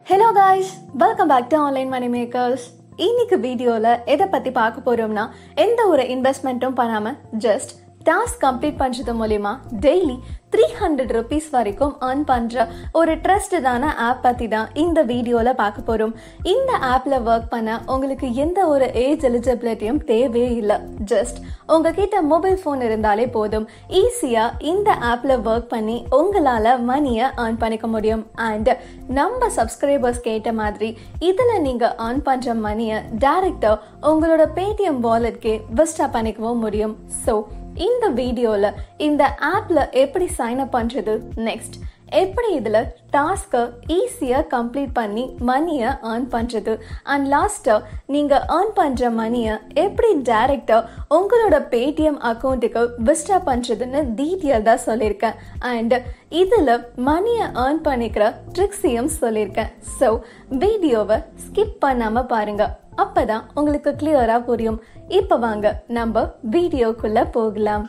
hello guys welcome back to online money makers இன்னைக்கு வீடியோவில் எதை பற்றி பார்க்க போகிறோம்னா எந்த ஒரு இன்வெஸ்ட்மெண்ட்டும் பண்ணாமல் ஜஸ்ட் டாஸ்க் கம்ப்ளீட் பண்ணுறது மூலிமா டெய்லி த்ரீ ஹண்ட்ரட் ருபீஸ் வரைக்கும் earn பண்ணுற ஒரு ட்ரஸ்டடான ஆப் பற்றி தான் இந்த வீடியோவில் பார்க்க போகிறோம் இந்த ஆப்பில் ஒர்க் பண்ண உங்களுக்கு எந்த ஒரு ஏஜ் எலிஜிபிலிட்டியும் தேவையே இல்லை ஜஸ்ட் உங்ககிட்ட மொபைல் ஃபோன் இருந்தாலே போதும் ஈஸியாக இந்த ஆப்பில் ஒர்க் பண்ணி உங்களால் மணியை earn பண்ணிக்க முடியும் அண்ட் நம்ம சப்ஸ்கிரைபர்ஸ் கேட்ட மாதிரி இதில் நீங்கள் earn பண்ணுற மணியை டேரெக்டாக உங்களோட பேடிஎம் வாலெட்கே விஸ்டா பண்ணிக்கவும் முடியும் ஸோ இந்த வீடியோவில் இந்த ஆப்பில் எப்படி சைன் அப் பண்ணுறது நெக்ஸ்ட் எப்படி இதில் டாஸ்க்கை ஈஸியாக கம்ப்ளீட் பண்ணி மணியை earn பண்ணுறது அண்ட் லாஸ்ட்டாக நீங்கள் earn பண்ணுற மணியை எப்படி டைரெக்டாக உங்களோட பேடிஎம் அக்கௌண்ட்டுக்கு விஸ்டா பண்ணுறதுன்னு டீட்டெயில் தான் சொல்லியிருக்கேன் அண்ட் இதில் மணியை earn பண்ணிக்கிற ட்ரிக்ஸையும் சொல்லியிருக்கேன் ஸோ வீடியோவை ஸ்கிப் பண்ணாமல் பாருங்கள் அப்பதான் உங்களுக்கு கிளியரா புரியும் இப்ப வாங்க நம்ம வீடியோக்குள்ள போகலாம்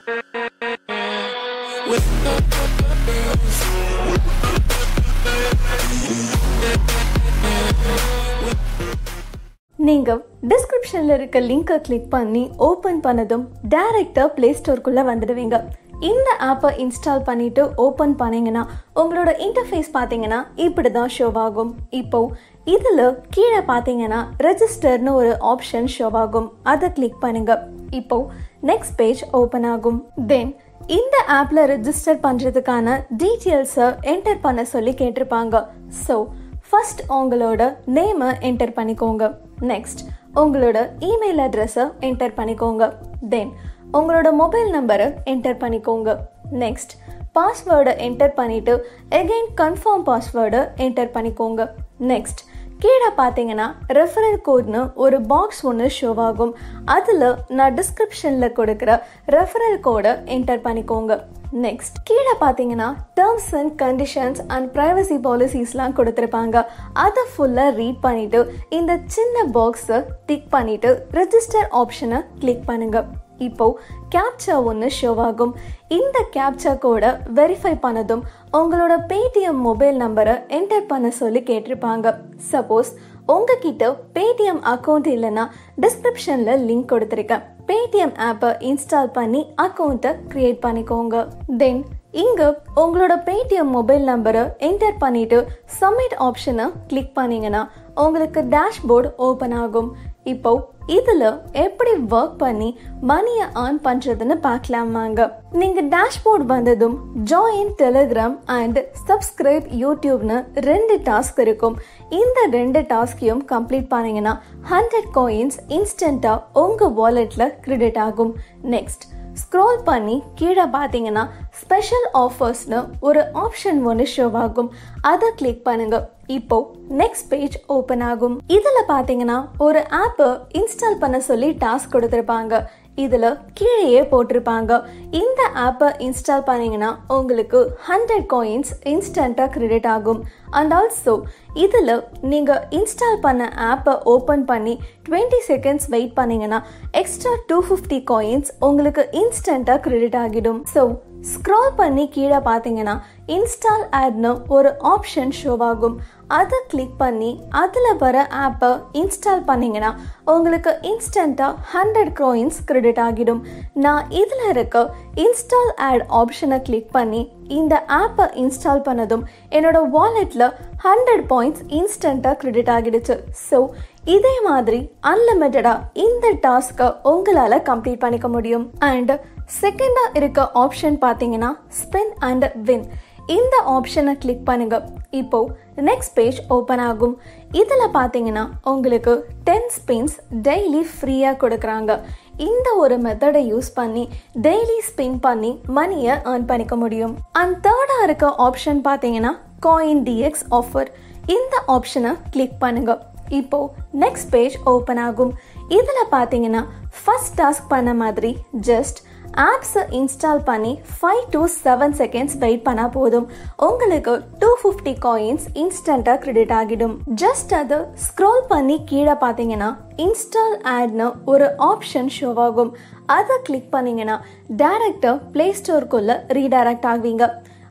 நீங்க டிஸ்கிரிப்ஷன்ல இருக்க லிங்கை கிளிக் பண்ணி ஓபன் பண்ணதும் டைரக்டா பிளே ஸ்டோருக்குள்ள வந்துடுவீங்க இந்த ஆப்பை இன்ஸ்டால் பண்ணிட்டு ஓபன் பண்ணீங்கன்னா உங்களோட இன்டர்ஃபேஸ் பார்த்தீங்கன்னா இப்படி தான் ஷோ ஆகும் இப்போ இதில் கீழே பார்த்தீங்கன்னா ரெஜிஸ்டர்னு ஒரு ஆப்ஷன் ஷோ ஆகும் அதை கிளிக் பண்ணுங்க இப்போ நெக்ஸ்ட் பேஜ் ஓப்பன் ஆகும் தென் இந்த ஆப்ல ரெஜிஸ்டர் பண்றதுக்கான டீட்டெயில்ஸை என்டர் பண்ண சொல்லி கேட்டிருப்பாங்க ஸோ ஃபர்ஸ்ட் உங்களோட நேமை என்டர் பண்ணிக்கோங்க நெக்ஸ்ட் உங்களோட இமெயில் அட்ரஸை என்டர் பண்ணிக்கோங்க தென் உங்களோட மொபைல் நம்பரை என்டர் பண்ணிக்கோங்க நெக்ஸ்ட் பாஸ்வேர்டை என்டர் பண்ணிட்டு எகைன் கன்ஃபார்ம் பாஸ்வேர்டை என்டர் பண்ணிக்கோங்க நெக்ஸ்ட் கீழே பார்த்தீங்கன்னா ரெஃபரல் கோட்னு ஒரு பாக்ஸ் ஒன்று ஷோ ஆகும் அதில் நான் டிஸ்கிரிப்ஷனில் கொடுக்குற ரெஃபரல் கோடை என்டர் பண்ணிக்கோங்க நெக்ஸ்ட் கீழே பார்த்தீங்கன்னா terms and conditions and privacy பாலிசிஸ்லாம் கொடுத்துருப்பாங்க அதை ஃபுல்லாக ரீட் பண்ணிட்டு இந்த சின்ன பாக்ஸை டிக் பண்ணிட்டு ரெஜிஸ்டர் ஆப்ஷனை கிளிக் பண்ணுங்க இப்போ கேப்சா ஒன்று ஷோ ஆகும் இந்த கேப்சா கோடை வெரிஃபை பண்ணதும் உங்களோட பேடிஎம் மொபைல் நம்பரை என்டர் பண்ண சொல்லி கேட்டிருப்பாங்க சப்போஸ் உங்ககிட்ட பேடிஎம் அக்கௌண்ட் இல்லைன்னா டிஸ்கிரிப்ஷனில் லிங்க் கொடுத்துருக்கேன் பேடிஎம் ஆப்பை இன்ஸ்டால் பண்ணி அக்கௌண்ட்டை க்ரியேட் பண்ணிக்கோங்க தென் இங்கே உங்களோட பேடிஎம் மொபைல் நம்பரை என்டர் பண்ணிட்டு சப்மிட் ஆப்ஷனை கிளிக் பண்ணீங்கன்னா உங்களுக்கு டேஷ்போர்டு ஓப்பன் ஆகும் இப்போ இதில் எப்படி ஒர்க் பண்ணி மணியை ஆன் பண்ணுறதுன்னு பார்க்கலாம் வாங்க நீங்கள் டேஷ்போர்ட் வந்ததும் ஜாயின் டெலிகிராம் அண்ட் சப்ஸ்கிரைப் யூடியூப்னு ரெண்டு டாஸ்க் இருக்கும் இந்த ரெண்டு டாஸ்கையும் கம்ப்ளீட் பண்ணீங்கன்னா ஹண்ட்ரட் காயின்ஸ் இன்ஸ்டண்ட்டாக உங்கள் வாலெட்டில் கிரெடிட் ஆகும் நெக்ஸ்ட் ஸ்க்ரோல் பண்ணி கீழே பார்த்தீங்கன்னா ஸ்பெஷல் ஆஃபர்ஸ்னு ஒரு ஆப்ஷன் ஒன்று ஷோ ஆகும் அதை கிளிக் பண்ணுங்க இப்போ நெக்ஸ்ட் பேஜ் ஓப்பன் ஆகும் இதில் பார்த்தீங்கன்னா ஒரு ஆப்பை இன்ஸ்டால் பண்ண சொல்லி டாஸ்க் கொடுத்துருப்பாங்க இதில் கீழேயே போட்டிருப்பாங்க இந்த ஆப்பை இன்ஸ்டால் பண்ணீங்கன்னா உங்களுக்கு ஹண்ட்ரட் காயின்ஸ் இன்ஸ்டண்ட்டாக கிரெடிட் ஆகும் அண்ட் ஆல்சோ இதில் நீங்கள் இன்ஸ்டால் பண்ண ஆப்பை ஓப்பன் பண்ணி டுவெண்ட்டி செகண்ட்ஸ் வெயிட் பண்ணீங்கன்னா எக்ஸ்ட்ரா டூ ஃபிஃப்டி காயின்ஸ் உங்களுக்கு இன்ஸ்டண்ட்டாக கிரெடிட் ஆகிடும் ஸோ ஸ்க்ரால் பண்ணி கீழே பார்த்தீங்கன்னா இன்ஸ்டால் ஆட்னு ஒரு ஆப்ஷன் ஷோ ஆகும் அதை கிளிக் பண்ணி அதில் வர ஆப்பை இன்ஸ்டால் பண்ணிங்கன்னா உங்களுக்கு இன்ஸ்டண்ட்டாக ஹண்ட்ரட் க்ரோயின்ஸ் கிரெடிட் ஆகிடும் நான் இதில் இருக்க இன்ஸ்டால் ஆட் ஆப்ஷனை கிளிக் பண்ணி இந்த ஆப்பை இன்ஸ்டால் பண்ணதும் என்னோட வாலெட்டில் ஹண்ட்ரட் பாயிண்ட்ஸ் இன்ஸ்டண்ட்டாக கிரெடிட் ஆகிடுச்சு ஸோ இதே மாதிரி அன்லிமிட்டடாக இந்த டாஸ்க்கை உங்களால் கம்ப்ளீட் பண்ணிக்க முடியும் அண்ட் செகண்டாக இருக்க ஆப்ஷன் பார்த்தீங்கன்னா ஸ்பின் அண்ட் வின் இந்த ஆப்ஷனை கிளிக் பண்ணுங்க இப்போ நெக்ஸ்ட் பேஜ் ஓப்பன் ஆகும் இதில் பார்த்தீங்கன்னா உங்களுக்கு டென் ஸ்பின்ஸ் டெய்லி ஃப்ரீயாக கொடுக்குறாங்க இந்த ஒரு மெத்தடை யூஸ் பண்ணி டெய்லி ஸ்பின் பண்ணி மணியை ஏர்ன் பண்ணிக்க முடியும் அண்ட் தேர்டாக இருக்க ஆப்ஷன் பார்த்தீங்கன்னா காயின் டிஎக்ஸ் ஆஃபர் இந்த ஆப்ஷனை கிளிக் பண்ணுங்க இப்போ நெக்ஸ்ட் பேஜ் ஓப்பன் ஆகும் இதில் பார்த்தீங்கன்னா ஃபர்ஸ்ட் டாஸ்க் பண்ண மாதிரி ஜஸ்ட் ஆப்ஸை இன்ஸ்டால் பண்ணி five to seven seconds wait பண்ணால் போதும் உங்களுக்கு டூ ஃபிஃப்டி காயின்ஸ் இன்ஸ்டண்ட்டாக கிரெடிட் ஆகிடும் ஜஸ்ட் அதை ஸ்க்ரோல் பண்ணி கீழே பார்த்தீங்கன்னா இன்ஸ்டால் ஆட்னு ஒரு ஆப்ஷன் ஷோ ஆகும் அதை கிளிக் பண்ணீங்கன்னா டேரெக்டாக ப்ளே ஸ்டோருக்குள்ளே ரீடைரக்ட் ஆகுவீங்க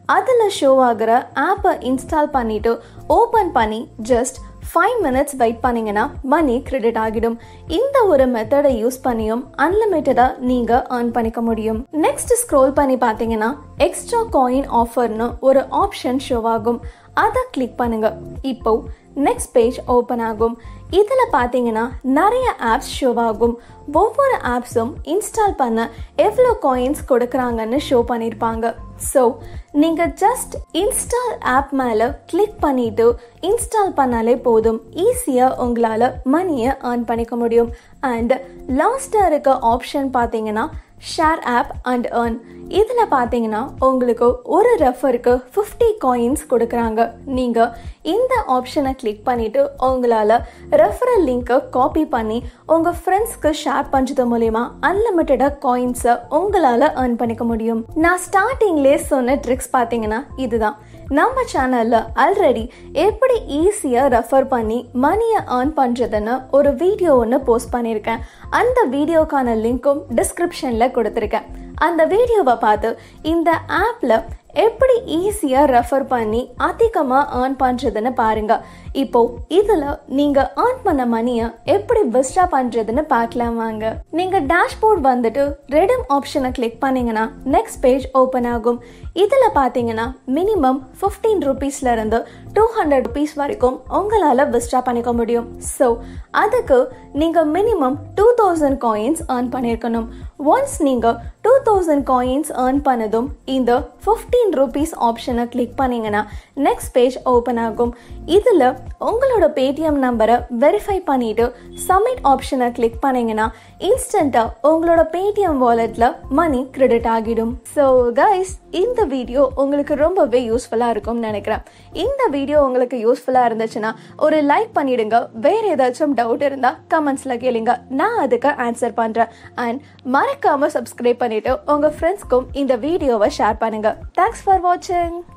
அதில் ஷோ ஆகிற ஆப்பை இன்ஸ்டால் பண்ணிட்டு ஓப்பன் பண்ணி ஜஸ்ட் ஃபைவ் மினிட்ஸ் வெயிட் பண்ணிங்கன்னா மணி கிரெடிட் ஆகிடும் இந்த ஒரு மெத்தடை யூஸ் பண்ணியும் அன்லிமிட்டடாக நீங்கள் ஏர்ன் பண்ணிக்க முடியும் நெக்ஸ்ட் ஸ்க்ரோல் பண்ணி பார்த்தீங்கன்னா எக்ஸ்ட்ரா காயின் ஆஃபர்னு ஒரு ஆப்ஷன் ஷோ ஆகும் அதை கிளிக் பண்ணுங்க இப்போ நெக்ஸ்ட் பேஜ் ஓப்பன் ஆகும் இதில் பார்த்தீங்கன்னா நிறைய ஆப்ஸ் ஷோ ஆகும் ஒவ்வொரு ஆப்ஸும் இன்ஸ்டால் பண்ண எவ்வளோ காயின்ஸ் கொடுக்குறாங்கன்னு ஷோ பண்ணியிருப்பாங்க ஸோ நீங்கள் ஜஸ்ட் இன்ஸ்டால் ஆப் மேலே கிளிக் பண்ணிட்டு இன்ஸ்டால் பண்ணாலே போதும் ஈஸியாக உங்களால் மணியை ஏர்ன் பண்ணிக்க முடியும் அண்ட் லாஸ்ட்டாக இருக்க ஆப்ஷன் பார்த்தீங்கன்னா ஷேர் ஆப் அண்ட் ஏர்ன் இதில் பார்த்தீங்கன்னா உங்களுக்கு ஒரு ரெஃபருக்கு ஃபிஃப்டி காயின்ஸ் கொடுக்குறாங்க நீங்கள் இந்த ஆப்ஷனை கிளிக் பண்ணிவிட்டு உங்களால் ரெஃபரல் லிங்க்கை காப்பி பண்ணி உங்கள் ஃப்ரெண்ட்ஸ்க்கு ஷேர் பண்ணுறது மூலிமா அன்லிமிட்டடாக காயின்ஸை உங்களால் ஏர்ன் பண்ணிக்க முடியும் நான் ஸ்டார்டிங்லேயே சொன்ன ட்ரிக்ஸ் பார்த்தீங்கன்னா இதுதான் நம்ம சேனலில் ஆல்ரெடி எப்படி ஈஸியாக ரெஃபர் பண்ணி மணியை ஏர்ன் பண்ணுறதுன்னு ஒரு வீடியோ ஒன்று போஸ்ட் பண்ணியிருக்கேன் அந்த வீடியோக்கான லிங்க்கும் டிஸ்கிரிப்ஷனில் கொடுத்துருக்கேன் அந்த வீடியோவை பார்த்து இந்த ஆப்பில் எப்படி ஈஸியாக ரெஃபர் பண்ணி அதிகமாக ஏர்ன் பண்ணுறதுன்னு பாருங்க இப்போ இதில் நீங்கள் ஏர்ன் பண்ண மணியை எப்படி பெஸ்ட்டாக பண்ணுறதுன்னு பார்க்கலாம் வாங்க நீங்கள் டேஷ்போர்ட் வந்துட்டு ரெடம் ஆப்ஷனை கிளிக் பண்ணீங்கன்னா நெக்ஸ்ட் பேஜ் ஓப்பன் ஆகும் இதில் பார்த்தீங்கன்னா மினிமம் ஃபிஃப்டீன் ருபீஸ்லேருந்து டூ ஹண்ட்ரட் ருபீஸ் வரைக்கும் உங்களால் பெஸ்ட்டாக பண்ணிக்க முடியும் ஸோ அதுக்கு நீங்கள் minimum two thousand coins earn பண்ணியிருக்கணும் ஒன்ஸ் நீங்கள் டூ தௌசண்ட் காயின்ஸ் ஏர்ன் பண்ணதும் இந்த ஃபிஃப்டீன் ருபீஸ் ஆப்ஷனை கிளிக் பண்ணீங்கன்னா நெக்ஸ்ட் பேஜ் ஓப்பன் ஆகும் இதில் உங்களோட பேடிஎம் நம்பரை வெரிஃபை பண்ணிவிட்டு சப்மிட் ஆப்ஷனை கிளிக் பண்ணீங்கன்னா இன்ஸ்டண்ட்டாக உங்களோட பேடிஎம் வாலெட்டில் மணி கிரெடிட் ஆகிடும் ஸோ கைஸ் இந்த வீடியோ உங்களுக்கு ரொம்பவே யூஸ்ஃபுல்லாக இருக்கும்னு நினைக்கிறேன் இந்த வீடியோ உங்களுக்கு யூஸ்ஃபுல்லாக இருந்துச்சுன்னா ஒரு லைக் பண்ணிடுங்க வேறு ஏதாச்சும் டவுட் இருந்தால் கமெண்ட்ஸில் கேளுங்க நான் அதுக்கு ஆன்சர் பண்ணுறேன் அண்ட் மறக்காமல் சப்ஸ்கிரைப் பண்ணிவிட்டு உங்கள் ஃப்ரெண்ட்ஸ்க்கும் இந்த வீடியோவை ஷேர் பண்ணுங்கள் தேங்க்ஸ் ஃபார் வாட்சிங்